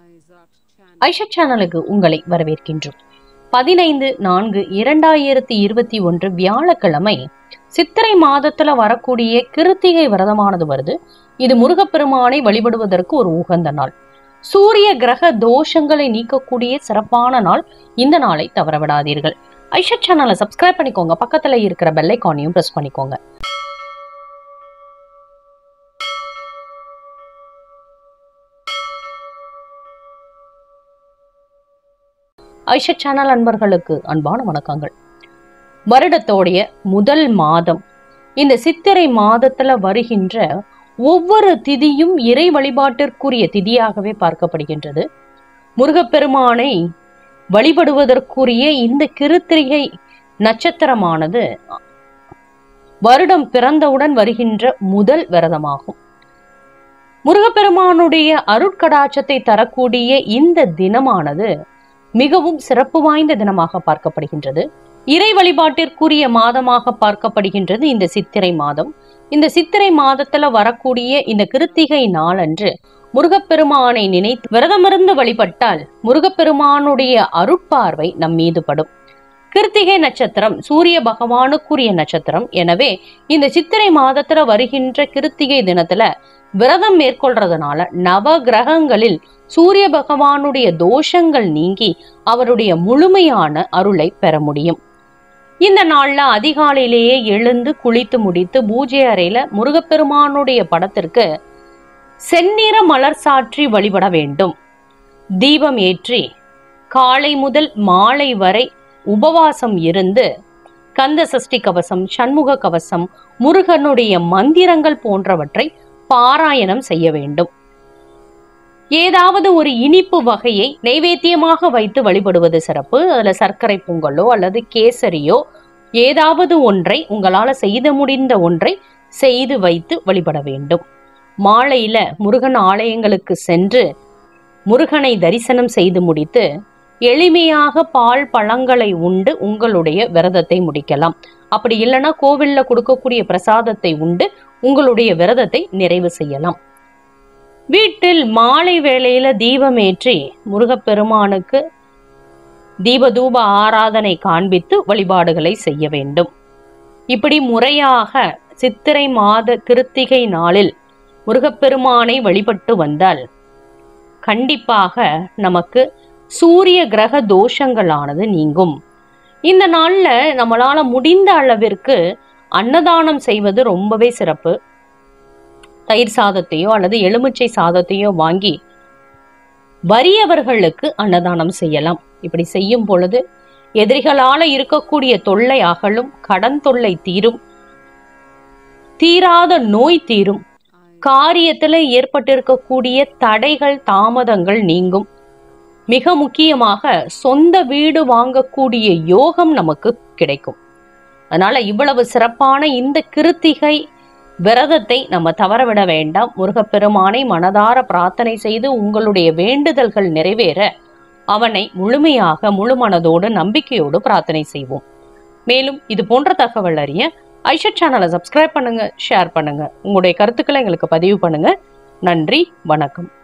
ஐஷா சேனலுக்கு உங்களை வரவேற்கின்றோம் பதினைந்து நான்கு இரண்டாயிரத்தி இருபத்தி ஒன்று வியாழக்கிழமை சித்திரை மாதத்துல வரக்கூடிய கிருத்திகை விரதமானது வருது இது முருகப்பெருமானை வழிபடுவதற்கு ஒரு உகந்த நாள் சூரிய கிரக தோஷங்களை நீக்கக்கூடிய சிறப்பான நாள் இந்த நாளை தவற விடாதீர்கள் ஐஷா சேனலை சப்ஸ்கிரைப் பண்ணிக்கோங்க பக்கத்துல இருக்கிற பெல் ஐக்கானையும் பிரஸ் பண்ணிக்கோங்க ஐஷா சேனல் அன்பர்களுக்கு அன்பான வணக்கங்கள் வருடத்தோடைய முதல் மாதம் இந்த சித்திரை மாதத்துல வருகின்ற ஒவ்வொரு திதியும் இறை வழிபாட்டிற்குரிய திதியாகவே பார்க்கப்படுகின்றது முருகப்பெருமானை வழிபடுவதற்குரிய இந்த கிருத்திரிகை நட்சத்திரமானது வருடம் பிறந்தவுடன் வருகின்ற முதல் விரதமாகும் முருகப்பெருமானுடைய அருட்கடாட்சத்தை தரக்கூடிய இந்த தினமானது மிகவும் சிறப்பு வாய்ந்த தினமாக பார்க்கப்படுகின்றது இறை வழிபாட்டிற்குரிய மாதமாக பார்க்கப்படுகின்றது இந்த சித்திரை மாதம் இந்த சித்திரை மாதத்துல வரக்கூடிய இந்த கிருத்திகை நாளன்று முருகப்பெருமானை நினைத்து விரதமிருந்து வழிபட்டால் முருகப்பெருமானுடைய அருட்பார்வை நம் மீது படும் கிருத்திகை நட்சத்திரம் சூரிய பகவானுக்குரிய நட்சத்திரம் எனவே இந்த சித்திரை மாதத்துல வருகின்ற கிருத்திகை தினத்துல விரதம் மேற்கொள்றதுனால நவ கிரகங்களில் சூரிய பகவானுடைய தோஷங்கள் நீங்கி அவருடைய முழுமையான அருளை பெற முடியும் இந்த நாள்ல அதிகாலையிலேயே எழுந்து குளித்து முடித்து பூஜை அறையில முருகப்பெருமானுடைய படத்திற்கு செந்நிற மலர் சாற்றி வழிபட வேண்டும் தீபம் ஏற்றி காலை முதல் மாலை வரை உபவாசம் இருந்து கந்த சஷ்டி கவசம் சண்முக கவசம் முருகனுடைய மந்திரங்கள் போன்றவற்றை பாராயணம் செய்ய வேண்டும் ஏதாவது ஒரு இனிப்பு வகையை நைவேத்தியமாக வைத்து வழிபடுவது சிறப்பு அதுல சர்க்கரை பொங்கலோ அல்லது கேசரியோ ஏதாவது ஒன்றை உங்களால செய்து முடிந்த ஒன்றை செய்து வைத்து வழிபட வேண்டும் மாலையில முருகன் ஆலயங்களுக்கு சென்று முருகனை தரிசனம் செய்து முடித்து எளிமையாக பால் பழங்களை உண்டு உங்களுடைய விரதத்தை முடிக்கலாம் அப்படி இல்லைன்னா கோவில்ல கொடுக்கக்கூடிய பிரசாதத்தை உண்டு உங்களுடைய விரதத்தை நிறைவு செய்யலாம் வீட்டில் மாலை வேளையில தீபம் ஏற்றி முருகப்பெருமானுக்கு தீபதூப ஆராதனை காண்பித்து வழிபாடுகளை செய்ய வேண்டும் இப்படி முறையாக சித்திரை மாத கிருத்திகை நாளில் முருகப்பெருமானை வழிபட்டு வந்தால் கண்டிப்பாக நமக்கு சூரிய கிரக தோஷங்களானது நீங்கும் இந்த நாள்ல நம்மளால முடிந்த அளவிற்கு அன்னதானம் செய்வது ரொம்பவே சிறப்பு தயிர் சாதத்தையோ அல்லது எலுமிச்சை சாதத்தையோ வாங்கி வறியவர்களுக்கு அன்னதானம் செய்யலாம் இப்படி செய்யும் பொழுது எதிரிகளால இருக்கக்கூடிய தொல்லை அகலும் கடன் தொல்லை தீரும் தீராத நோய் தீரும் காரியத்துல ஏற்பட்டிருக்கக்கூடிய தடைகள் தாமதங்கள் நீங்கும் மிக முக்கியமாக சொந்த வீடு வாங்கக்கூடிய யோகம் நமக்கு கிடைக்கும் அதனால இவ்வளவு சிறப்பான இந்த கிருத்திகை விரதத்தை நம்ம தவறவிட வேண்டாம் முருகப்பெருமானை மனதார பிரார்த்தனை செய்து உங்களுடைய வேண்டுதல்கள் நிறைவேற அவனை முழுமையாக முழு மனதோடு நம்பிக்கையோடு பிரார்த்தனை செய்வோம் மேலும் இது போன்ற தகவல் அறிய ஐஷட் சேனலை சப்ஸ்கிரைப் பண்ணுங்க ஷேர் பண்ணுங்க உங்களுடைய கருத்துக்களை எங்களுக்கு பதிவு பண்ணுங்க நன்றி வணக்கம்